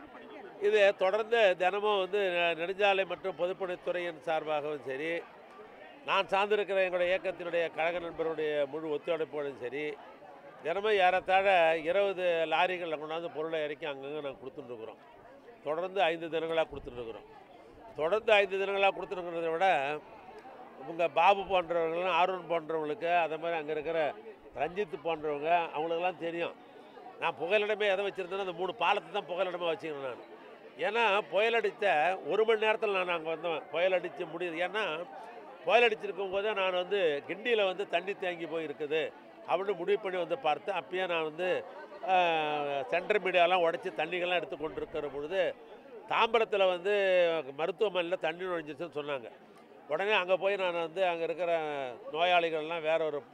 இது தொடர்ந்து தினமும் வந்து நெ- நெடுஞ்சாலை மற்றும் பொதுப்பணித்துறையின் சார்பாகவும் சரி நான் சார்ந்திருக்கிற எங்களுடைய இயக்கத்தினுடைய கழக நண்பருடைய முழு ஒத்துழைப்போடும் சரி தினமும் ஏறத்தாழ இருபது லாரிகளில் கொண்டாந்து பொருளை இறக்கி அங்கங்கே நாங்கள் கொடுத்துட்டுருக்குறோம் தொடர்ந்து ஐந்து தினங்களாக கொடுத்துட்டுருக்குறோம் தொடர்ந்து ஐந்து தினங்களாக கொடுத்துருக்கிறத விட இவங்க பாபு போன்றவர்களும் ஆர்வன் போன்றவங்களுக்கு அதே மாதிரி அங்கே இருக்கிற ரஞ்சித் போன்றவங்க அவங்களுக்கெல்லாம் தெரியும் நான் புகலிடமே எதை வச்சுருந்தேன்னா அந்த மூணு பாலத்தை தான் புகலிடமாக வச்சுக்கிறேன் நான் ஏன்னா புயல் அடித்த ஒரு மணி நேரத்தில் நான் அங்கே வந்தேன் புயல் அடித்து முடியுது ஏன்னா புயல் அடிச்சிருக்கும் போதே நான் வந்து கிண்டியில் வந்து தண்ணி தேங்கி போய் இருக்குது அப்படின்னு முடிவு பண்ணி வந்து பார்த்தேன் அப்பயே நான் வந்து சென்டர் மீடியாலாம் உடச்சி தண்ணிகள்லாம் எடுத்து கொண்டு இருக்கிற பொழுது தாம்பரத்தில் வந்து மருத்துவமனையில் தண்ணி நுழைஞ்சிச்சுன்னு சொன்னாங்க உடனே அங்கே போய் நான் வந்து அங்கே இருக்கிற நோயாளிகள்லாம் வேற ஒரு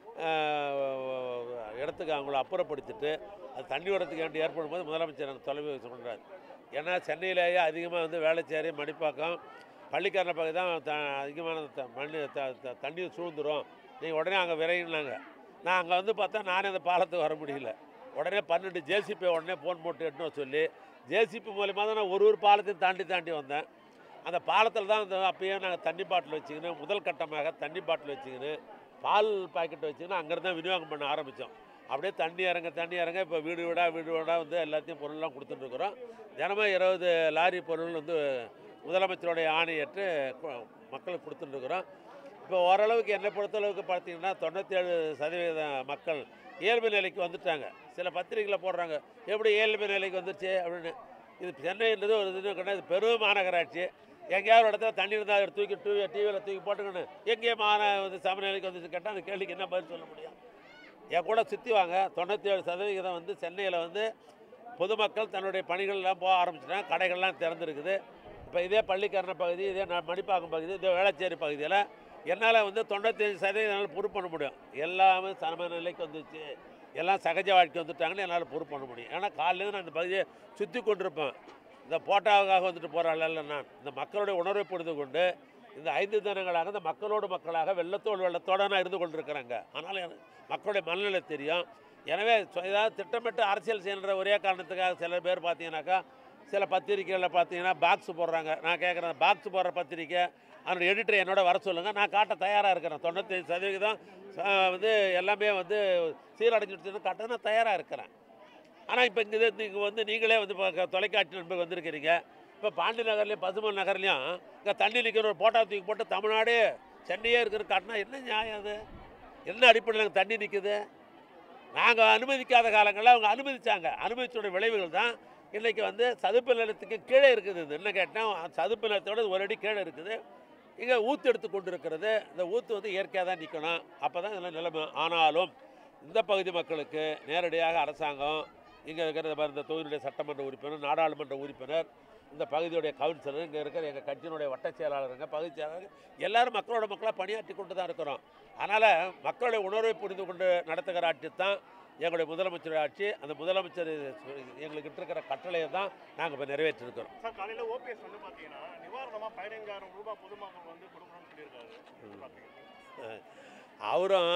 ஆஹ், இடத்துக்கு அவங்கள அப்புறப்படுத்திட்டு அது தண்ணி வரத்துக்கு வேண்டி ஏற்படும் போது முதலமைச்சர் எனக்கு தொலைவு சொல்கிறார் ஏன்னா சென்னையிலேயே அதிகமாக வந்து வேளச்சேரி மணிப்பாக்கம் பள்ளிக்கரணை பகுதி தான் த அதிகமான த மண்ணு த த- தண்ணி சூழ்ந்துரும் நீங்கள் உடனே அங்கே விரையினாங்க நான் அங்கே வந்து பார்த்தா நானே அந்த பாலத்துக்கு வர முடியல உடனே பன்னெண்டு ஜேசிபி உடனே ஃபோன் போட்டு எட்டுன்னு வர சொல்லி ஜேசிபி மூலியமாக தான் நான் ஒரு ஒரு பாலத்தையும் தாண்டி தாண்டி வந்தேன் அந்த பாலத்தில் தான் அந்த அப்பயே நாங்கள் தண்ணி பாட்டில் வச்சுக்கின்னு முதல் கட்டமாக தண்ணி பாட்டில் வச்சுக்கின்னு பால் பாக்கெட் வச்சுக்கின்னு அங்கேருந்து தான் விநியோகம் பண்ண ஆரம்பித்தோம் அப்படியே தண்ணி இறங்க தண்ணி இறங்க இப்போ வீடு வீடாக வீடு வீடாக வந்து எல்லாத்தையும் பொருள்லாம் கொடுத்துட்ருக்குறோம் தினமும் இருபது லாரி பொருள் வந்து முதலமைச்சருடைய ஆணையற்று கு- மக்களுக்கு கொடுத்துட்ருக்குறோம் இப்போ ஓரளவுக்கு என்னை பொறுத்தளவுக்கு பார்த்தீங்கன்னா தொண்ணூற்றேழு சதவீத மக்கள் இயல்பு நிலைக்கு வந்துட்டாங்க சில பத்திரிகையில் போடுறாங்க எப்படி இயல்பு நிலைக்கு வந்துருச்சு அப்படின்னு இது சென்னைன்றது ஒரு இது கிடையாது பெரும் மாநகராட்சி எங்கேயாவது ஒரு இடத்துல தண்ணி இருந்தால் அதை தூக்கி டூ டிவியில் தூக்கி போட்டுக்கணும் எங்கேயே மான வந்து சமநிலைக்கு வந்துச்சு கேட்டால் அந்த கேள்விக்கு என்ன பதில் சொல்ல முடியும் என் கூட சுற்றி வாங்க தொண்ணூற்றி ஏழு சதவிகிதம் வந்து சென்னையில் வந்து பொதுமக்கள் தன்னுடைய பணிகள்லாம் போக ஆரம்பிச்சிட்டாங்க கடைகள்லாம் திறந்துருக்குது இப்போ இதே பள்ளிக்கரணை பகுதி இதே ந- மணிப்பாக்கம் பகுதி இதே வேளச்சேரி பகுதியில் என்னால் வந்து தொண்ணூத்தஞ்சு சதவீதம் என்னால் ப்ரூவ் பண்ண முடியும் எல்லாமே சமநிலைக்கு வந்துச்சு எல்லாம் சகஜ வாழ்க்கை வந்துட்டாங்கன்னு என்னால் ப்ரூவ் பண்ண முடியும் ஏன்னா காலையிலேருந்து நான் இந்த பகுதியை சுற்றி கொண்டிருப்பேன் இந்த போட்டாவுக்காக வந்துட்டு போகிறாள் இல்லை நான் இந்த மக்களுடைய உணர்வை புரிந்து கொண்டு இந்த ஐந்து தினங்களாக இந்த மக்களோடு மக்களாக வெள்ளத்தோடு வெள்ளத்தோடு நான் இருந்து கொண்டிருக்கிறேங்க ஆனால் எனக்கு மக்களுடைய மனநிலை தெரியும் எனவே சொ- ஏதாவது திட்டமிட்டு அரசியல் செய்யற ஒரே காரணத்துக்காக சில பேர் பார்த்தீங்கன்னாக்கா சில பத்திரிக்கைகளில் பார்த்தீங்கன்னா பாக்ஸ் போடுறாங்க நான் கேட்குறேன் பாக்ஸ் போடுற பத்திரிக்கை அதனுடைய எடிட்டர் என்னோட வர சொல்லுங்கள் நான் காட்ட தயாராக இருக்கிறேன் தொண்ணூத்தஞ்சு சதவீதம் ச- வந்து எல்லாமே வந்து சீரடைஞ்சிடுச்சுன்னு காட்ட நான் தயாராக இருக்கிறேன் ஆனால் இப்போ இங்கே நீங்கள் வந்து நீங்களே வந்து இப்போ தொலைக்காட்சி நண்பர் வந்திருக்கிறீங்க இப்போ பாண்டி நகர்லேயும் பசுமன் நகர்லேயும் இங்கே தண்ணி நிற்கிற ஒரு போட்டோ தூக்கி போட்டு தமிழ்நாடு சென்னையே இருக்கிற காட்டினா என்ன நியாயம் அது என்ன அடிப்படையில் அங்க தண்ணி நிற்குது நாங்கள் அனுமதிக்காத காலங்களில் அவங்க அனுமதிச்சாங்க அனுமதிச்சோட விளைவுகள் தான் இன்றைக்கி வந்து சதுப்பு நிலத்துக்கு கீழே இருக்குது இது என்ன கேட்டால் சதுப்பு நிலத்தோட ஒரு அடி கீழே இருக்குது இங்கே ஊற்று எடுத்து கொண்டு இருக்கிறது இந்த ஊற்று வந்து இயற்கையாக தான் நிற்கணும் அப்போ தான் இதெல்லாம் நிலைமை ஆனாலும் இந்த பகுதி மக்களுக்கு நேரடியாக அரசாங்கம் இங்கே இருக்கிற பாரு, இந்த தொகுதியுடைய சட்டமன்ற உறுப்பினர் நாடாளுமன்ற உறுப்பினர் இந்த பகுதியுடைய கவுன்சிலர் இங்கே இருக்கிற எங்கள் கட்சியினுடைய வட்டச் செயலாளருங்க பகுதி செயலாளர் எல்லாரும் மக்களோட மக்களாக பணியாற்றி கொண்டு தான் இருக்கிறோம் அதனால் மக்களுடைய உணர்வை புரிந்து கொண்டு நடத்துகிற ஆட்சி தான் எங்களுடைய முதலமைச்சர் ஆட்சி அந்த முதலமைச்சர் எங்களுக்கு இருக்கிற கட்டளையை தான் நாங்கள் இப்போ நிறைவேற்றிருக்கிறோம் சார் காலையில் ஓபிஎஸ் வந்து பார்த்தீங்கன்னா நிவாரணமாக பதினைஞ்சாயிரம் ரூபாய் பொதுமக்கள் வந்து கொடுக்கணும்னு சொல்லியிருக்காரு பார்த்தீங்கன்னா அவரும்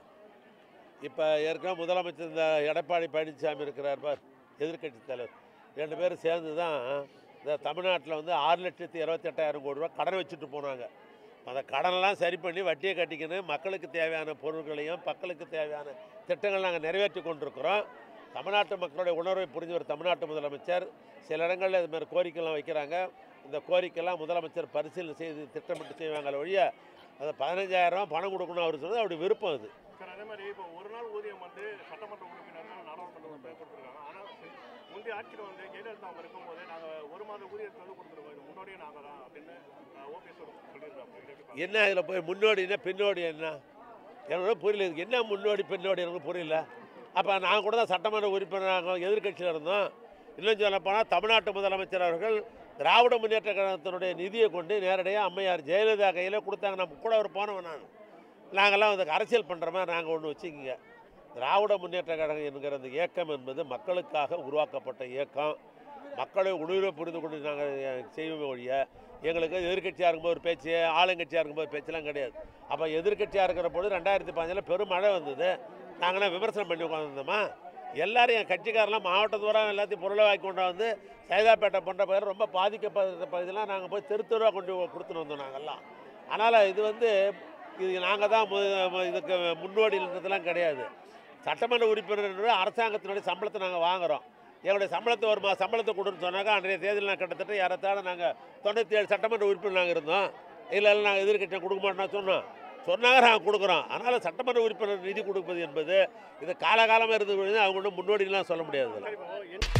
இப்போ ஏற்கனவே முதலமைச்சர் இந்த எடப்பாடி பழனிசாமி இருக்கிறார் பார் எதிர்க்கட்சி தலைவர் ரெண்டு பேரும் சேர்ந்து தான் இந்த தமிழ்நாட்டில் வந்து ஆறு லட்சத்தி இருபத்தெட்டாயிரம் கோடி ரூபா கடன் வச்சுட்டு போனாங்க அந்த கடனெல்லாம் சரி பண்ணி வட்டியை கட்டிக்கணும் மக்களுக்கு தேவையான பொருட்களையும் மக்களுக்கு தேவையான திட்டங்கள் நாங்கள் நிறைவேற்றி கொண்டிருக்கிறோம் தமிழ்நாட்டு மக்களுடைய உணர்வை புரிஞ்ச ஒரு தமிழ்நாட்டு முதலமைச்சர் சில இடங்களில் இது மாதிரி கோரிக்கைலாம் வைக்கிறாங்க இந்த கோரிக்கைலாம் முதலமைச்சர் பரிசீலனை செய்து திட்டமிட்டு செய்வாங்களே ஒழிய அது பதினஞ்சாயிரம் பணம் கொடுக்கணும் அவர் சொன்னது அவருடைய விருப்பம் அது சார் அதே மாதிரி இப்போ ஒரு நாள் ஊதியம் வந்து சட்டமன்ற உறுப்பினர்கள் நாடாளுமன்ற உறுப்பினர் கொடுத்துருக்காங்க ஆனால் முந்தைய ஆட்சியில் வந்து ஜெயலலிதா அவங்க இருக்கும்போது நாங்கள் ஒரு மாத ஊதியத்தை வந்து கொடுத்துருக்கோம் இது முன்னோடியே நாங்கள் தான் அப்படின்னு ஓபிஎஸ் சொல்லியிருக்காங்க என்ன இதில் போய் முன்னோடி என்ன பின்னோடி என்ன எனக்கு புரியல இதுக்கு என்ன முன்னோடி பின்னோடி எனக்கு புரியல அப்போ நான் கூட தான் சட்டமன்ற உறுப்பினராக எதிர்க்கட்சியில் இருந்தோம் இன்னும் சொல்ல போனால் தமிழ்நாட்டு முதலமைச்சர் அவர்கள் திராவிட முன்னேற்ற கழகத்தினுடைய நிதியை கொண்டு நேரடியாக அம்மையார் ஜெயலலிதா கையில் கொடுத்தாங்க நம்ம கூட ஒரு போனவன் நான் நாங்கள்லாம் அதுக்கு அரசியல் பண்ணுற மாதிரி நாங்கள் ஒன்று வச்சுக்கிங்க திராவிட முன்னேற்ற கழகம் என்கிற அந்த இயக்கம் என்பது மக்களுக்காக உருவாக்கப்பட்ட இயக்கம் மக்களை உணர்வை புரிந்து கொண்டு நாங்கள் செய்வோமே ஒழிய எங்களுக்கு எதிர்க்கட்சியாக இருக்கும்போது ஒரு பேச்சு ஆளுங்கட்சியாக இருக்கும்போது பேச்செல்லாம் கிடையாது அப்போ எதிர்க்கட்சியாக இருக்கிற பொழுது ரெண்டாயிரத்தி பதினஞ்சில் பெரும் மழை வந்தது நாங்களாம் விமர்சனம் பண்ணி உட்காந்துருந்தோமா எல்லாரும் என் கட்சிக்காரெல்லாம் மாவட்டத்தோறும் எல்லாத்தையும் பொருளை வாங்கி கொண்டு வந்து சைதாப்பேட்டை போன்ற பேர் ரொம்ப பாதிக்கப்பட்ட பகுதியெல்லாம் நாங்கள் போய் தெரு தெருவாக கொண்டு போய் கொடுத்துட்டு வந்தோம் நாங்கள்லாம் அதனால் இது வந்து இது நாங்கள் தான் மு- மு- இதுக்கு முன்னோடின்றதுலாம் கிடையாது சட்டமன்ற உறுப்பினர் அரசாங்கத்தினுடைய சம்பளத்தை நாங்கள் வாங்குகிறோம் எங்களுடைய சம்பளத்தை ஒரு மா சம்பளத்தை கொடுன்னு சொன்னாக்கா அன்றைய தேதியில் நான் கிட்டத்தட்ட ஏறத்தாழ நாங்கள் தொண்ணூற்றி ஏழு சட்டமன்ற உறுப்பினர் நாங்கள் இருந்தோம் இல்லை இல்லை நாங்கள் எதிர்கட்சியை கொடுக்க மாட்டோம்னா சொன்னோம் சொன்னாங்க நாங்கள் கொடுக்குறோம் அதனால் சட்டமன்ற உறுப்பினர் நிதி கொடுப்பது என்பது இது காலகாலமாக இருந்து அவங்க ஒன்றும் முன்னோடிலாம் சொல்ல முடியாது சரி இப்போ என்